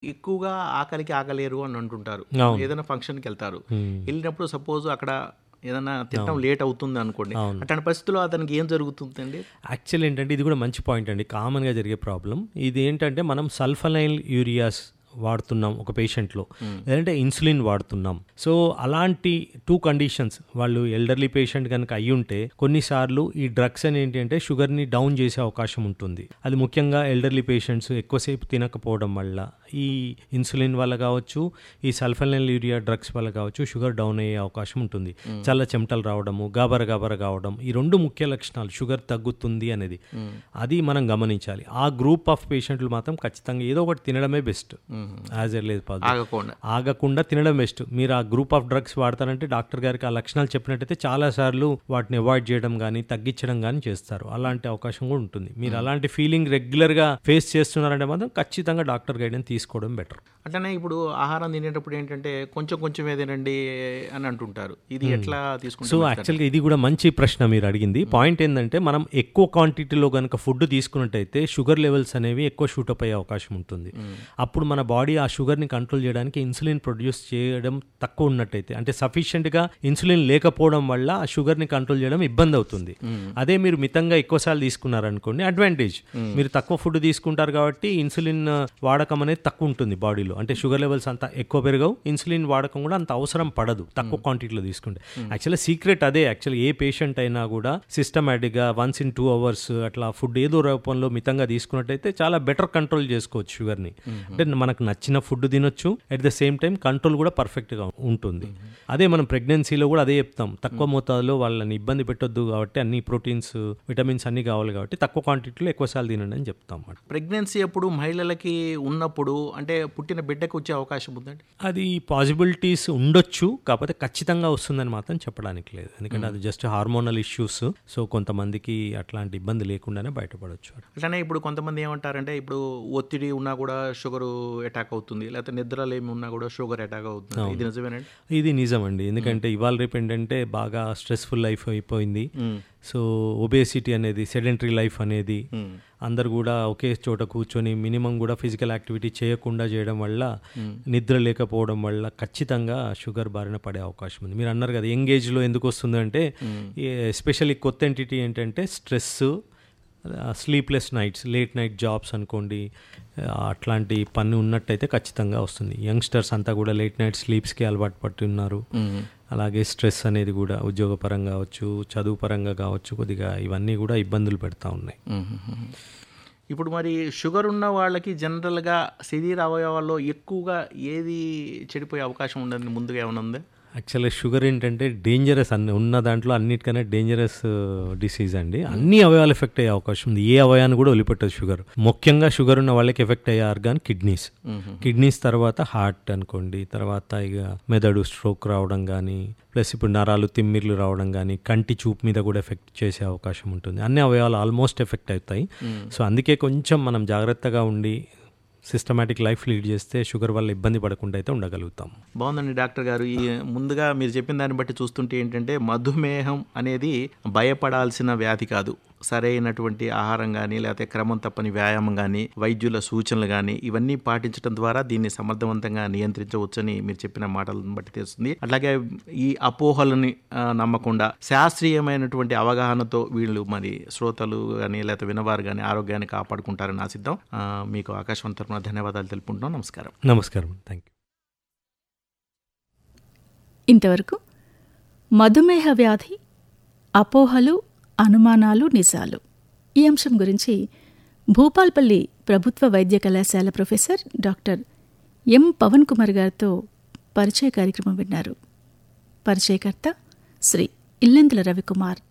ఎక్కువగా ఆకలికి ఆగలేరు అని అంటుంటారు అవును. ఏదైనా ఫంక్షన్కి వెళ్తారు Hmm. వెళ్ళినప్పుడు సపోజ్ అక్కడ ఏదైనా తినడం లేట్ అవుతుంది అనుకోండి అవును. అట్లాంటి పరిస్థితుల్లో అతనికి ఏం జరుగుతుందండి యాక్చువల్ ఏంటంటే ఇది కూడా మంచి పాయింట్ అండి కామన్గా జరిగే ప్రాబ్లం ఇది ఏంటంటే మనం సల్ఫనైల్ యూరియాస్ వాడుతున్నాం ఒక పేషెంట్లో లేదంటే ఇన్సులిన్ వాడుతున్నాం సో అలాంటి టూ కండిషన్స్ వాళ్ళు ఎల్డర్లీ పేషెంట్ కనుక అయి ఉంటే కొన్నిసార్లు ఈ డ్రగ్స్ అని ఏంటి అంటే షుగర్ని డౌన్ చేసే అవకాశం ఉంటుంది అది ముఖ్యంగా ఎల్డర్లీ పేషెంట్స్ ఎక్కువసేపు తినకపోవడం వల్ల ఈ ఇన్సులిన్ వల్ల కావచ్చు ఈ సల్ఫనైల్ యూరియా డ్రగ్స్ వల్ల కావచ్చు షుగర్ డౌన్ అయ్యే అవకాశం ఉంటుంది చల్ల చెమటలు రావడము గాబర గాబర కావడం ఈ రెండు ముఖ్య లక్షణాలు షుగర్ తగ్గుతుంది అనేది అది మనం గమనించాలి ఆ గ్రూప్ ఆఫ్ పేషెంట్లు మాత్రం ఖచ్చితంగా ఏదో ఒకటి తినడమే బెస్ట్ యాజ్ ఎర్లీ పాసిబుల్ ఆగకుండా ఆగకుండా తినడం బెస్ట్ మీరు ఆ గ్రూప్ ఆఫ్ డ్రగ్స్ వాడతారంటే డాక్టర్ గారికి ఆ లక్షణాలు చెప్పినట్టయితే చాలా సార్లు వాటిని అవాయిడ్ చేయడం కానీ తగ్గించడం కానీ చేస్తారు అలాంటి అవకాశం కూడా ఉంటుంది మీరు అలాంటి ఫీలింగ్ రెగ్యులర్గా ఫేస్ చేస్తున్నారంటే మాత్రం ఖచ్చితంగా డాక్టర్ గైడెన్స్ తీసుకోవడం బెటర్ అట్లనే ఇప్పుడు ఆహారం తినేటప్పుడు ఏంటంటే కొంచెం కొంచెం తినండి అని అంటుంటారు ఇది ఎట్లా సో తీసుకుంటారు యాక్చువల్గా ఇది కూడా మంచి ప్రశ్న మీరు అడిగింది పాయింట్ ఏంటంటే మనం ఎక్కువ క్వాంటిటీలో కనుక ఫుడ్ తీసుకున్నట్టయితే షుగర్ లెవెల్స్ అనేవి ఎక్కువ షూటప్ అయ్యే అవకాశం ఉంటుంది అప్పుడు మన బాడీ ఆ షుగర్ని కంట్రోల్ చేయడానికి ఇన్సులిన్ ప్రొడ్యూస్ చేయడం తక్కువ ఉన్నట్టయితే అంటే సఫిషియెంట్గా ఇన్సులిన్ లేకపోవడం వల్ల ఆ షుగర్ని కంట్రోల్ చేయడం ఇబ్బంది అవుతుంది అదే మీరు మితంగా ఎక్కువసార్లు తీసుకున్నారనుకోండి అడ్వాంటేజ్ మీరు తక్కువ ఫుడ్ తీసుకుంటారు కాబట్టి ఇన్సులిన్ వాడకం అనేది తక్కువ ఉంటుంది బాడీలో అంటే షుగర్ లెవెల్స్ అంత ఎక్కువ పెరగవు ఇన్సులిన్ వాడకం కూడా అంత అవసరం పడదు తక్కువ క్వాంటిటీలో తీసుకుంటే యాక్చువల్లీ సీక్రెట్ అదే యాక్చువల్లీ ఏ పేషెంట్ అయినా కూడా సిస్టమేటిక్గా వన్స్ ఇన్ టూ అవర్స్ అట్లా ఫుడ్ ఏదో రూపంలో మితంగా తీసుకున్నట్టయితే చాలా బెటర్ కంట్రోల్ చేసుకోవచ్చు షుగర్ని అంటే మనకు నచ్చిన ఫుడ్ తినొచ్చు at the same time control కూడా పర్ఫెక్ట్గా ఉంటుంది అదే మనం ప్రెగ్నెన్సీలో కూడా అదే చెప్తాం తక్కువ మోతాదులో వాళ్ళని ఇబ్బంది పెట్టొద్దు కాబట్టి అన్ని ప్రోటీన్స్ విటమిన్స్ అన్ని కావాలి కాబట్టి తక్కువ క్వాంటిటీలో ఎక్కువసార్లు తినండి అని చెప్తాం అన్నమాట ప్రెగ్నెన్సీ అప్పుడు మహిళలకి ఉన్నప్పుడు అంటే పుట్టిన బిడ్డకు వచ్చే అవకాశం ఉందండి అది పాసిబిలిటీస్ ఉండొచ్చు కాకపోతే ఖచ్చితంగా వస్తుందని మాత్రం చెప్పడానికి లేదు ఎందుకంటే అది జస్ట్ హార్మోనల్ ఇష్యూస్ సో కొంతమందికి అట్లాంటి ఇబ్బంది లేకుండానే బయటపడవచ్చు అట్లనే ఇప్పుడు కొంతమంది ఏమంటారంటే ఇప్పుడు ఒత్తిడి ఉన్నా కూడా షుగర్ అటాక్ అవుతుంది లేకపోతే నిద్రలేమి ఉన్నా కూడా షుగర్ అటాక్ అవుతుంది ఇది నిజమేనండి ఇది నిజమండి ఎందుకంటే ఇవాళ రేపు ఏంటంటే బాగా స్ట్రెస్ఫుల్ లైఫ్ అయిపోయింది సో ఒబేసిటీ అనేది సెడెంటరీ లైఫ్ అనేది అందరు కూడా ఒకే చోట కూర్చొని మినిమం కూడా ఫిజికల్ యాక్టివిటీ చేయకుండా చేయడం వల్ల నిద్ర లేకపోవడం వల్ల ఖచ్చితంగా షుగర్ బారిన పడే అవకాశం ఉంది మీరు అన్నారు కదా యంగ్ ఏజ్లో ఎందుకు వస్తుందంటే ఎస్పెషల్లీ కొత్త ఎంటిటీ ఏంటంటే stress sleepless nights late night jobs అనుకోండి ఆ, అట్లాంటి పని ఉన్నట్టయితే ఖచ్చితంగా వస్తుంది యంగ్స్టర్స్ అంతా కూడా లేట్ నైట్ స్లీప్స్కి అలవాటు పట్టి ఉన్నారు అలాగే స్ట్రెస్ అనేది కూడా ఉద్యోగపరంగా కావచ్చు చదువు పరంగా కావచ్చు కొద్దిగా ఇవన్నీ కూడా ఇబ్బందులు పెడతా ఉన్నాయి ఇప్పుడు మరి షుగర్ ఉన్న వాళ్ళకి జనరల్గా శరీర అవయవాల్లో ఎక్కువగా ఏది చెడిపోయే అవకాశం ఉండదు ముందుగా ఏమైనా ఉందా యాక్చువల్గా షుగర్ ఏంటంటే డేంజరస్ అన్ని ఉన్న దాంట్లో అన్నిటికన్నా డేంజరస్ డిసీజ్ అండి అన్ని అవయవాలు ఎఫెక్ట్ అయ్యే అవకాశం ఉంది ఏ అవయాన్ని కూడా వదిలిపెట్టదు షుగర్ ముఖ్యంగా షుగర్ ఉన్న వాళ్ళకి ఎఫెక్ట్ అయ్యే ఆర్గాన్ కిడ్నీస్ కిడ్నీస్ తర్వాత హార్ట్ అనుకోండి తర్వాత ఇక మెదడు స్ట్రోక్ రావడం కానీ ప్లస్ ఇప్పుడు నరాలు తిమ్మిర్లు రావడం కానీ కంటి చూపు మీద కూడా ఎఫెక్ట్ చేసే అవకాశం ఉంటుంది అన్ని అవయవాలు ఆల్మోస్ట్ ఎఫెక్ట్ అవుతాయి సో అందుకే కొంచెం మనం జాగ్రత్తగా ఉండి సిస్టమేటిక్ లైఫ్ లీడ్ చేస్తే షుగర్ వల్ల ఇబ్బంది పడకుండా అయితే ఉండగలుగుతాం బాగుందండి డాక్టర్ గారు ఈ ముందుగా మీరు చెప్పిన దాన్ని బట్టి చూస్తుంటే ఏంటంటే మధుమేహం అనేది భయపడాల్సిన వ్యాధి కాదు సరైనటువంటి ఆహారం కానీ లేకపోతే క్రమం తప్పని వ్యాయామం కానీ వైద్యుల సూచనలు కానీ ఇవన్నీ పాటించడం ద్వారా దీన్ని సమర్థవంతంగా నియంత్రించవచ్చని మీరు చెప్పిన మాటలను బట్టి తెలుస్తుంది అట్లాగే ఈ అపోహలని ఆ, నమ్మకుండా శాస్త్రీయమైనటువంటి అవగాహనతో వీళ్ళు మరి శ్రోతలు కానీ లేకపోతే వినవారు కానీ ఆరోగ్యాన్ని కాపాడుకుంటారని ఆశిద్దాం ఆ, మీకు ఆకాశవాణి తరఫున ధన్యవాదాలు తెలుపుకుంటున్నాం నమస్కారం నమస్కారం థ్యాంక్ యూ ఇంతవరకు మధుమేహ వ్యాధి అపోహలు అనుమానాలు నిజాలు ఈ అంశం గురించి భూపాల్పల్లి ప్రభుత్వ వైద్య కళాశాల professor doctor M Pavan Kumar గారితో పరిచయ కార్యక్రమం విన్నారు పరిచయకర్త శ్రీ ఇల్లెందుల రవికుమార్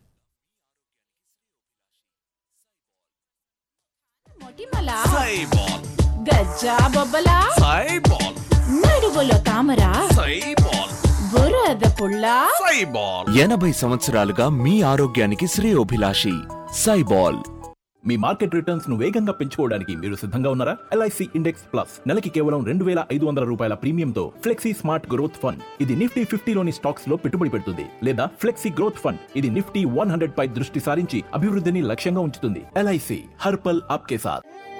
మొటిమల సైబాల్ గజ్జా బొబ్బల సైబాల్ నడువులో తామర సైబాల్ బురద పుల్ల సైబాల్ ఎనభై సంవత్సరాలుగా మీ ఆరోగ్యానికి శ్రేయోభిలాషి సైబాల్ మీ మార్కెట్ రిటర్న్స్ ను వేగంగా పెంచుకోవడానికి మీరు సిద్ధంగా ఉన్నారా ఎల్ఐసి ఇండెక్స్ ప్లస్ నెలకి కేవలం రెండు వేల ఐదు వందల రూపాయల ప్రీమియంతో ఫ్లెక్సీ స్మార్ట్ గ్రోత్ ఫండ్ ఇది నిఫ్టీ ఫిఫ్టీలోని స్టాక్స్ లో పెట్టుబడి పెడుతుంది లేదా ఫ్లెక్సీ గ్రోత్ ఫండ్ ఇది నిఫ్టీ వన్ హండ్రెడ్ పై దృష్టి సారించి అభివృద్ధిని లక్ష్యంగా ఉంచుతుంది ఎల్ఐసి హర్పల్ ఆప్కే సాత్